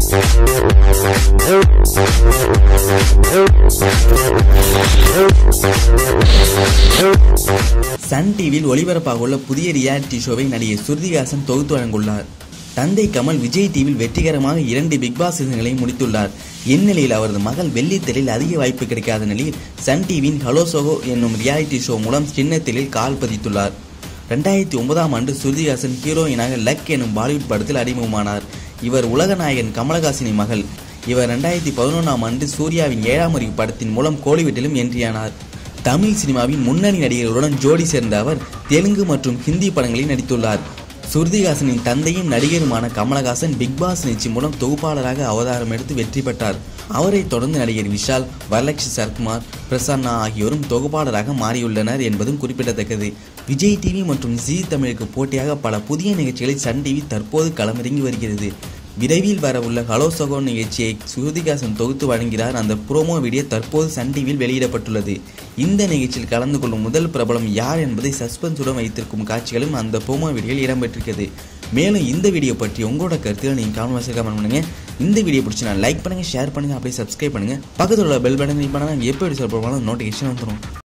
Sun டிவியில் ஒளிபரப்பாக உள்ள புதிய ரியாலிட்டி ஷோவை நடிகை ஸ்ருதிஹாசன் தொகுத்து வழங்குள்ளார் தந்தை கமல் விஜய் டிவியில் வெற்றிகரமாக இரண்டு பிக் பாஸ் சீசன்களை முடித்துள்ளார் இந்நிலையில் அவரது மகள் வெள்ளித்திரையில் அதிக வாய்ப்பு கிடைக்காத நிலையில் சன் டிவியின் ஹலோ சோகோ என்னும் ரியாலிட்டி ஷோ மூலம் சின்னத்திலில் கால் பதித்துள்ளார் ரெண்டாயிரத்தி ஒன்பதாம் ஆண்டு ஸ்ருதிஹாசன் ஹீரோயினாக லக் எனும் பாலிவுட் படத்தில் அறிமுகமானார் இவர் உலகநாயகன் கமலஹாசனின் மகள் இவர் ரெண்டாயிரத்தி பதினொன்றாம் ஆண்டு சூர்யாவின் ஏழாம் அறிவு படத்தின் மூலம் கோலிவுட்டிலும் என்ட்ரியானார் தமிழ் சினிமாவின் முன்னணி நடிகர்களுடன் ஜோடி சேர்ந்த அவர் தெலுங்கு மற்றும் ஹிந்தி படங்களில் நடித்துள்ளார் சுருதிஹாசனின் தந்தையும் நடிகருமான கமலஹாசன் பிக் பாஸ் நிகழ்ச்சி மூலம் தொகுப்பாளராக அவதாரம் எடுத்து வெற்றி பெற்றார் அவரைத் தொடர்ந்து நடிகர் விஷால் வரலட்சுமி சரத்குமார் பிரசன்னா ஆகியோரும் தொகுப்பாளராக மாறியுள்ளனர் என்பதும் குறிப்பிடத்தக்கது விஜய் டிவி மற்றும் ஜி தமிழுக்கு போட்டியாக பல புதிய நிகழ்ச்சிகளை சன் டிவி தற்போது களமிறங்கி வருகிறது விரைவில் வரவுள்ள ஹலோ சகோ நிகழ்ச்சியை சுருதிகாசன் தொகுத்து வழங்குகிறார் அந்த ப்ரோமோ வீடியோ தற்போது சன் டிவியில் வெளியிடப்பட்டுள்ளது இந்த நிகழ்ச்சியில் கலந்து கொள்ளும் முதல் பிரபலம் யார் என்பதை சஸ்பென்ஸுடன் வைத்திருக்கும் காட்சிகளும் அந்த ப்ரோமோ வீடியோவில் இடம்பெற்றிருக்கிறது மேலும் இந்த வீடியோ பற்றி உங்களோட கருத்துக்களை நீங்கள் காமெண்ட் பாக்ஸில் கமெண்ட் பண்ணுங்க இந்த வீடியோ பிடிச்சி நான் லைக் பண்ணுங்க ஷேர் பண்ணுங்க அப்படியே சப்ஸ்கிரைப் பண்ணுங்க பக்கத்தில் உள்ள பெல் பட்டன் கிளிக் பண்ணால் எப்போ வீடியோ சொல்ல நோட்டிஃபிகேஷன் வந்துடும்